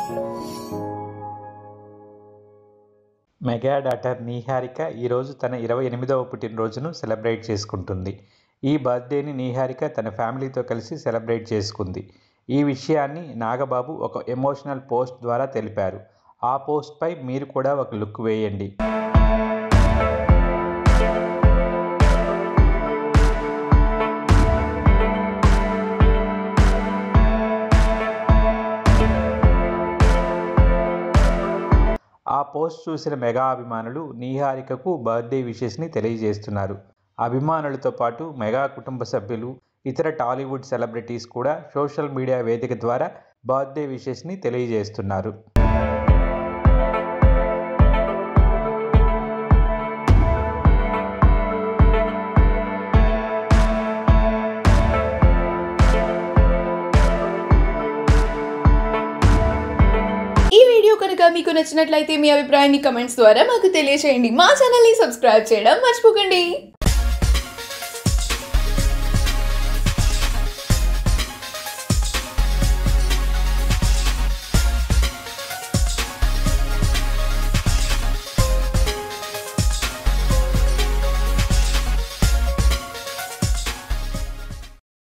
mega daughter Niharika ఈరోజు తన ఇరవై ఎనిమిదవ పుట్టినరోజును సెలబ్రేట్ చేసుకుంటుంది ఈ బర్త్డేని నీహారిక తన ఫ్యామిలీతో కలిసి సెలబ్రేట్ చేసుకుంది ఈ విషయాన్ని నాగబాబు ఒక ఎమోషనల్ పోస్ట్ ద్వారా తెలిపారు ఆ పోస్ట్పై మీరు కూడా ఒక లుక్ వేయండి ఆ పోస్ట్ చూసిన మెగా అభిమానులు నీహారికకు బర్త్డే విషెస్ని తెలియజేస్తున్నారు అభిమానులతో పాటు మెగా కుటుంబ సభ్యులు ఇతర టాలీవుడ్ సెలబ్రిటీస్ కూడా సోషల్ మీడియా వేదిక ద్వారా బర్త్డే విషెస్ని తెలియజేస్తున్నారు ఈ వీడియో కనుక మీకు నచ్చినట్లయితే మీ అభిప్రాయాన్ని కమెంట్స్ ద్వారా మాకు తెలియజేయండి మా ఛానల్ని సబ్స్క్రైబ్ చేయడం మర్చిపోకండి